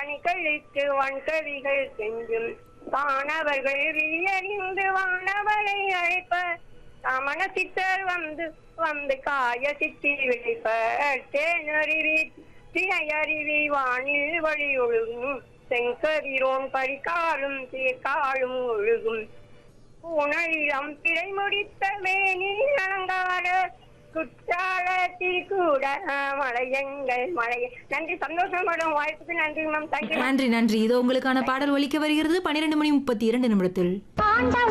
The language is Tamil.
மணிகளுக்கு வன்கவிகள் செஞ்சும் காணவர்கள் வியறிந்து வானவரை அழைப்ப சமண சித்தர் வந்து வந்து காய சித்தி விழிப்ப தேனருவி திணையருவி வானில் வழி ஒழுகும் செங்கதிரோன் பரிகாலும் தீர்காலும் ஒழுகும் உணரிடம் பிழை முடித்த மேனி அலங்கார குற்றாலத்தில் கூட மலையங்கள் மலை நன்றி சந்தோஷம் மேடம் வாய்ப்புக்கு நன்றி மேம் தேங்க்யூ நன்றி நன்றி இது உங்களுக்கான பாடல் ஒலிக்க வருகிறது பன்னிரெண்டு மணி முப்பத்தி இரண்டு நிமிடத்தில்